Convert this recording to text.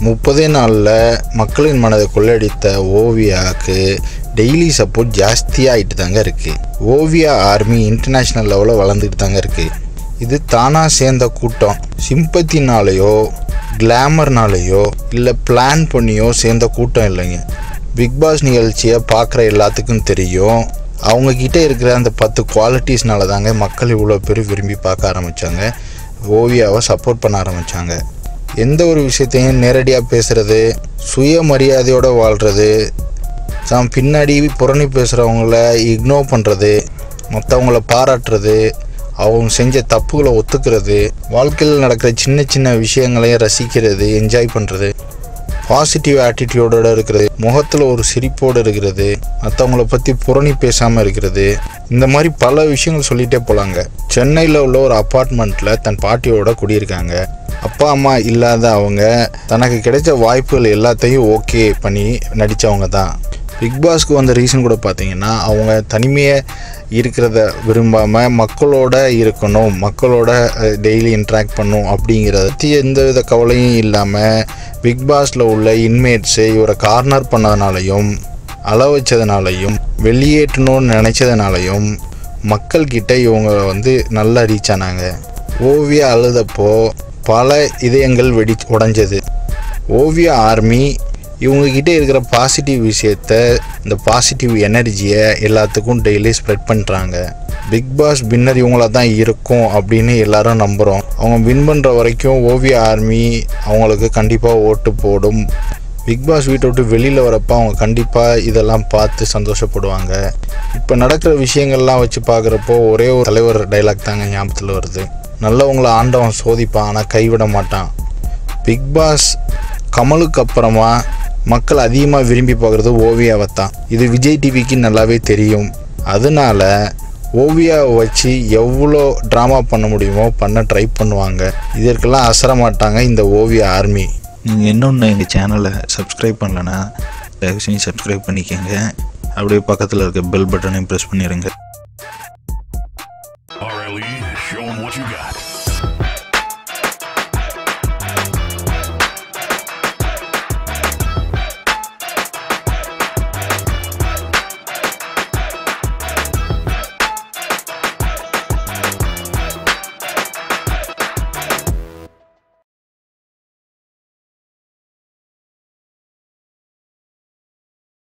முப்பதே நாளில் மக்களின் மனதை கொள்ளடித்த ஓவியாவுக்கு டெய்லி சப்போர்ட் ஜாஸ்தியாகிட்டு தாங்க இருக்குது ஓவியா ஆர்மி இன்டர்நேஷ்னல் லெவலில் வளர்ந்துட்டு தாங்க இருக்குது இது தானாக சேர்ந்த கூட்டம் சிம்பத்தினாலேயோ கிளாமர்னாலேயோ இல்லை பிளான் பண்ணியோ சேர்ந்த கூட்டம் இல்லைங்க பிக் பாஸ் நிகழ்ச்சியை பார்க்குற எல்லாத்துக்கும் தெரியும் அவங்க கிட்ட இருக்கிற அந்த பத்து குவாலிட்டிஸ்னால தாங்க மக்கள் இவ்வளோ பேர் விரும்பி பார்க்க ஆரம்பித்தாங்க ஓவியாவை சப்போர்ட் பண்ண ஆரம்பித்தாங்க எந்த ஒரு விஷயத்தையும் நேரடியாக பேசுகிறது சுயமரியாதையோடு வாழ்கிறது தான் பின்னாடி புறணி பேசுகிறவங்கள இக்னோர் பண்ணுறது மற்றவங்கள பாராட்டுறது அவங்க செஞ்ச தப்புகளை ஒத்துக்கிறது வாழ்க்கையில் நடக்கிற சின்ன சின்ன விஷயங்களையும் ரசிக்கிறது என்ஜாய் பண்ணுறது பாசிட்டிவ் ஆட்டிடியூடோட இருக்கிறது முகத்தில் ஒரு சிரிப்போடு இருக்கிறது மற்றவங்கள பற்றி புரணி பேசாமல் இருக்கிறது இந்த மாதிரி பல விஷயங்கள் சொல்லிகிட்டே போகலாங்க சென்னையில் உள்ள ஒரு அப்பார்ட்மெண்ட்டில் தன் பாட்டியோட குடியிருக்காங்க அப்பா அம்மா இல்லாத அவங்க தனக்கு கிடைச்ச வாய்ப்புகள் எல்லாத்தையும் ஓகே பண்ணி நடித்தவங்க தான் பிக் பாஸ்க்கு வந்த ரீசன் கூட பார்த்தீங்கன்னா அவங்க தனிமையை இருக்கிறத விரும்பாமல் மக்களோட இருக்கணும் மக்களோட டெய்லி இன்ட்ராக்ட் பண்ணும் அப்படிங்கிறத பற்றி எந்த வித கவலையும் இல்லாமல் பிக் பாஸில் உள்ள இன்மேட்ஸை இவரை கார்னர் பண்ணதுனாலையும் அள வச்சதுனாலையும் வெளியேற்றணும்னு நினச்சதுனாலையும் மக்கள்கிட்ட இவங்க வந்து நல்லா ரீச் ஆனாங்க ஓவியா அழுதப்போ பல இதயங்கள் வெடி உடஞ்சது ஓவியா ஆர்மி இவங்கக்கிட்ட இருக்கிற பாசிட்டிவ் விஷயத்த இந்த பாசிட்டிவ் எனர்ஜியை எல்லாத்துக்கும் டெய்லி ஸ்ப்ரெட் பண்ணுறாங்க பிக் பாஸ் வின்னர் இவங்கள தான் இருக்கும் அப்படின்னு எல்லாரும் நம்புகிறோம் அவங்க வின் பண்ணுற வரைக்கும் ஓவிய ஆர்மி அவங்களுக்கு கண்டிப்பாக ஓட்டு போடும் பிக் பாஸ் வீட்டை விட்டு வெளியில் வரப்போ அவங்க கண்டிப்பாக இதெல்லாம் பார்த்து சந்தோஷப்படுவாங்க இப்போ நடக்கிற விஷயங்கள்லாம் வச்சு பார்க்குறப்போ ஒரே ஒரு தலைவர் டைலாக் தாங்க ஞாபகத்தில் வருது நல்லவங்கள ஆண்டவன் சோதிப்பான் ஆனால் கைவிட மாட்டான் பிக் பாஸ் கமலுக்கு அப்புறமா மக்கள் அதிகமாக விரும்பி பார்க்குறது ஓவியாவை தான் இது விஜய் டிவிக்கு நல்லாவே தெரியும் அதனால ஓவியாவை வச்சு எவ்வளோ ட்ராமா பண்ண முடியுமோ பண்ண ட்ரை பண்ணுவாங்க இதற்கெல்லாம் அசர மாட்டாங்க இந்த ஓவிய ஆர்மி நீங்கள் இன்னொன்று எங்கள் சேனலை சப்ஸ்கிரைப் பண்ணலன்னா தயவு செஞ்சு சப்ஸ்கிரைப் பண்ணிக்கோங்க அப்படியே பக்கத்தில் இருக்க பெல் பட்டனையும் ப்ரெஸ் பண்ணிடுங்க RLE, show 'em what you got.